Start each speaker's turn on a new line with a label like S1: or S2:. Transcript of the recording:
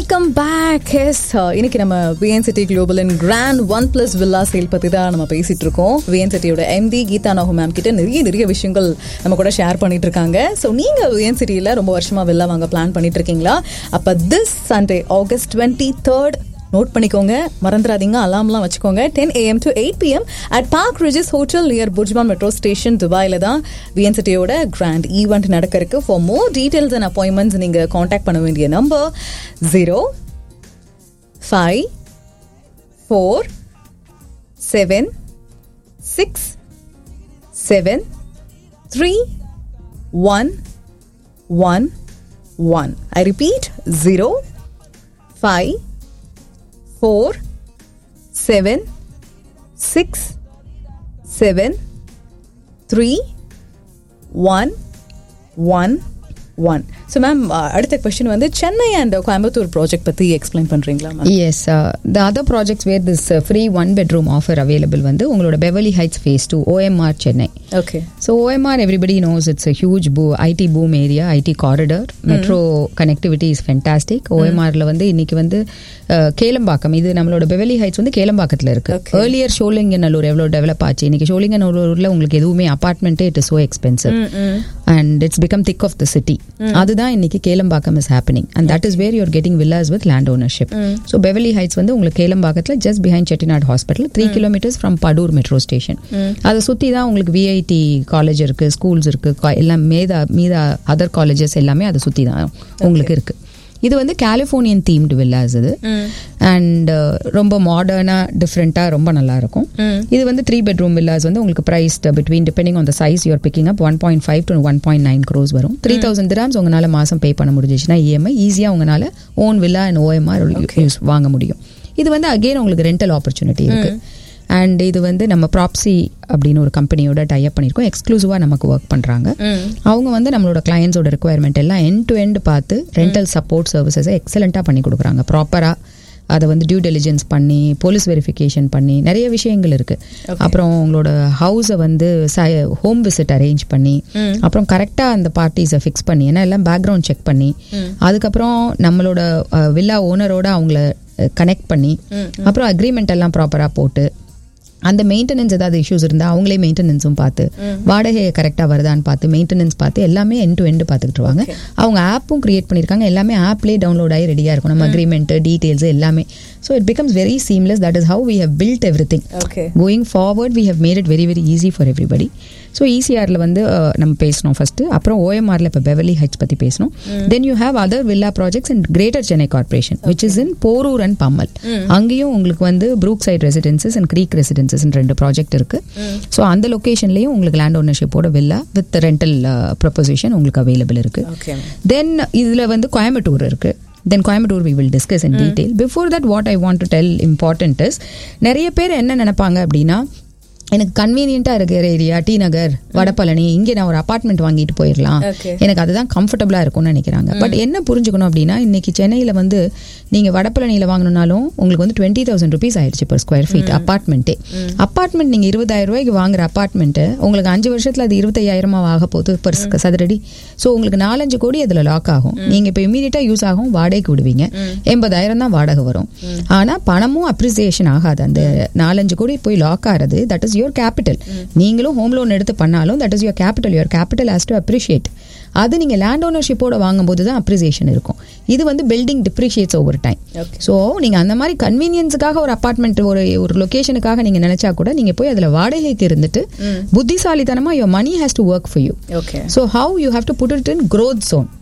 S1: Welcome back yes இன்னைக்கு நம்ம V N city குளோபலின் grand one plus villa sale பத்தி தான் நம்ம பேசிட்டு இருக்கோம் விஎன் சிட்டியோட எம்டி கீதா நோஹு மேம் கிட்ட நிறைய நிறைய விஷயங்கள் நம்ம கூட ஷேர் பண்ணிட்டு இருக்காங்க ஸோ நீங்க விஎன் சிட்டியில ரொம்ப வருஷமா வில்லா வாங்க பிளான் பண்ணிட்டு இருக்கீங்களா அப்ப this Sunday August twenty third note பண்ணிக்கோங்க மறந்துடாதீங்க அலாம்லாம் வச்சுக்கோங்க ten A M to eight P M at park Regis hotel near Burjuman metro station துபாயில தான் விஎன் சிட்டியோட கிராண்ட் ஈவெண்ட் நடக்க இருக்கு for more details and appointments நீங்க காண்டாக்ட் பண்ண வேண்டிய number zero five four seven six seven three one one one I repeat zero five four seven six seven three one one one so ma'am அடுத்த question வந்து Chennai and Coimbatore project பற்றி explain பண்ணுறீங்களா ma'am
S2: Yes, uh, the other projects where this uh, free one bedroom offer available வந்து உங்களோட Beverly Heights phase two O M R Chennai
S1: okay
S2: so O M R everybody knows it's a huge பூ IT boom area IT corridor metro connectivity is fantastic ஓஎம்ஆர்ல வந்து இன்னைக்கு வந்து uh, Kelambakkam இது நம்மளோட பெவலி Heights வந்து கேளம்பாக்கத்தில் இருக்கு
S1: Okay.
S2: ஏர்லியர் ஷோலிங்கநல்லூர் எவ்வளோ டெவலப் ஆச்சு இன்னைக்கு ஷோலிங்கநல்லூர்ல உங்களுக்கு எதுவுமே அபார்ட்மெண்ட்டே it is so expensive and it's become thick of the city அதுதான் இன்னைக்கு Kelambakkam is happening and that is where you're getting villas with land ownership so Beverly Heights வந்து உங்களுக்கு கேளம்பாக்கத்தில் just behind Chettinad hospital three kilometres from Padur metro station அதை சுற்றி தான் உங்களுக்கு VIT college இருக்கு ஸ்கூல்ஸ் இருக்கு கா- எல்லாம் மேதா மீதா அதர் காலேஜஸ் எல்லாமே அதை சுற்றி தான் உங்களுக்கு இருக்கு இது வந்து கலிஃபோர்னியன் தீம்டு வில்லாஸ் இது அண்ட் ரொம்ப மாடர்னாக டிஃப்ரெண்ட்டாக ரொம்ப நல்லா இருக்கும் இது வந்து த்ரீ பெட்ரூம் வில்லாஸ் வந்து உங்களுக்கு price between depending on the size you're picking up one point five to one point nine crores வரும் த்ரீ தௌசண்ட் திராம்ஸ் உங்களால் மாதம் பே பண்ண முடிஞ்சிச்சுன்னா இஎம்ஐ ஈஸியாக உங்களால் own villa and O M R use வாங்க முடியும் இது வந்து அகெயின் உங்களுக்கு ரெண்டல் ஆப்பர்ச்சுனிட்டி இருக்கு அண்ட் இது வந்து நம்ம ப்ராப்ஸி அப்படின்னு ஒரு கம்பெனியோட டைப் பண்ணியிருக்கோம் எக்ஸ்க்ளூசிவாக நமக்கு ஒர்க் பண்ணுறாங்க அவங்க வந்து நம்மளோட கிளையன்ஸோட ரெக்குவயர்மெண்ட் எல்லாம் எண்ட் டு எண்ட் பார்த்து ரெண்டல் சப்போர்ட் சர்வீசஸை எக்ஸலண்ட்டாக பண்ணி கொடுக்குறாங்க ப்ராப்பராக அதை வந்து டியூ டெலிஜென்ஸ் பண்ணி போலீஸ் வெரிஃபிகேஷன் பண்ணி நிறைய விஷயங்கள் இருக்கு அப்புறம் உங்களோட ஹவுஸை வந்து ஹோம் விசிட் அரேஞ்ச் பண்ணி அப்புறம் கரெக்டாக அந்த பார்ட்டிஸை ஃபிக்ஸ் பண்ணி ஏன்னா எல்லாம் பேக்ரவுண்ட் செக் பண்ணி அதுக்கப்புறம் நம்மளோட வில்லா ஓனரோட அவங்கள கனெக்ட் பண்ணி அப்புறம் அக்ரிமெண்ட் எல்லாம் ப்ராப்பராக போட்டு அந்த மெயின்டெனன்ஸ் ஏதாவது இஷ்யூஸ் இருந்தால் அவங்களே மெயின்டெனன்ஸும் பார்த்து வாடகை கரெக்டாக வருதான்னு பார்த்து மெயின்டெனன்ஸ் பார்த்து எல்லாமே எண்ட் டு எண்டு பார்த்துக்கிட்டுருவாங்க அவங்க ஆப்பும் கிரியேட் பண்ணியிருக்காங்க எல்லாமே ஆப்லேயே டவுன்லோட் ஆகி ரெடியாக இருக்கும் நம்ம அக்ரிமெண்ட் டீட்டெயில்ஸ் எல்லாமே so it becomes very seamless that is how we have built everything
S1: okay
S2: going forward we have made it very very easy for everybody so ஈசிஆரில் வந்து அஹ், நம்ம பேசணும் ஃபர்ஸ்ட் அப்புறம் ஓஎம்ஆரில் இப்போ பெவலி ஹைட்ஸ் பற்றி பேசணும் then you have other villa projects in greater Chennai corporation which is in Porur and Pammal அங்கேயும் உங்களுக்கு வந்து brookside residences and creek residences ரெண்டு ப்ராஜெக்ட் இருக்கு ஸோ அந்த லொக்கேஷன்லேயும் உங்களுக்கு லேண்ட் ஓனர்ஷிப்போட வில்லா வித் ரெண்டல் ப்ரொபோசிஷன் உங்களுக்கு அவைலபிள் இருக்கு
S1: ஓகே
S2: தென் இதில் வந்து கோயம்புத்தூர் இருக்கு then Coimbatore we will discuss in detail before that what I want to tell important is நிறைய பேர் என்ன நினைப்பாங்க அப்படின்னா எனக்கு கன்வீனியன்ட்டாக இருக்கிற ஏரியா டி நகர் வடபழனி இங்கே நான் ஒரு அபார்ட்மெண்ட் வாங்கிட்டு போயிடலாம்
S1: Okay.
S2: எனக்கு அதுதான் கம்ஃபர்டபுளாக இருக்கும்னு நினைக்கிறாங்க பட் என்ன புரிஞ்சுக்கணும் அப்படின்னா இன்னைக்கு சென்னையில் வந்து நீங்கள் வடபழனியில் வாங்கணும்னாலும் உங்களுக்கு வந்து டுவெண்ட்டி தௌசண்ட் ருபீஸ் ஆயிடுச்சு per ஸ்கொயர் ஃபீட் அப்பார்ட்மெண்ட்டே அப்பார்ட்மெண்ட் நீங்கள் இருபதாயிரம் ரூபாய்க்கு வாங்குற அப்பார்ட்மெண்ட்டு உங்களுக்கு அஞ்சு வருஷத்தில் அது இருபத்தையாயிரமா ஆக போகுது per சதுரடி ஸோ உங்களுக்கு நாலஞ்சு கோடி அதில் லாக் ஆகும் நீங்கள் இப்போ இமீடியட்டாக யூஸ் ஆகும் வாடகைக்கு விடுவீங்க எண்பதாயிரம் தான் வாடகை வரும் ஆனால் பணமும் அப்ரிசியேஷன் ஆகாது அந்த நாலஞ்சு கோடி போய் லாக் ஆகிறது தட் இஸ் யுவர் கேபிட்டல் நீங்களும் ஹோம் லோன் எடுத்து பண்ணாலும் that is your capital your capital has to appreciate அது நீங்கள் லேண்ட் ஓனர்ஷிப்போட வாங்கும்போது தான் அப்ரிசியேஷன் இருக்கும் இது வந்து building depreciates over time
S1: Okay.
S2: So நீங்கள் அந்த மாதிரி கன்வீனியன்ஸுக்காக ஒரு அப்பார்ட்மெண்ட் ஒரு ஒரு லொக்கேஷனுக்காக நீங்கள் நினைச்சா கூட நீங்கள் போய் அதில் வாடகைக்கு இருந்துட்டு புத்திசாலித்தனமாக your money has to work for you
S1: okay
S2: so how you have to put it in growth zone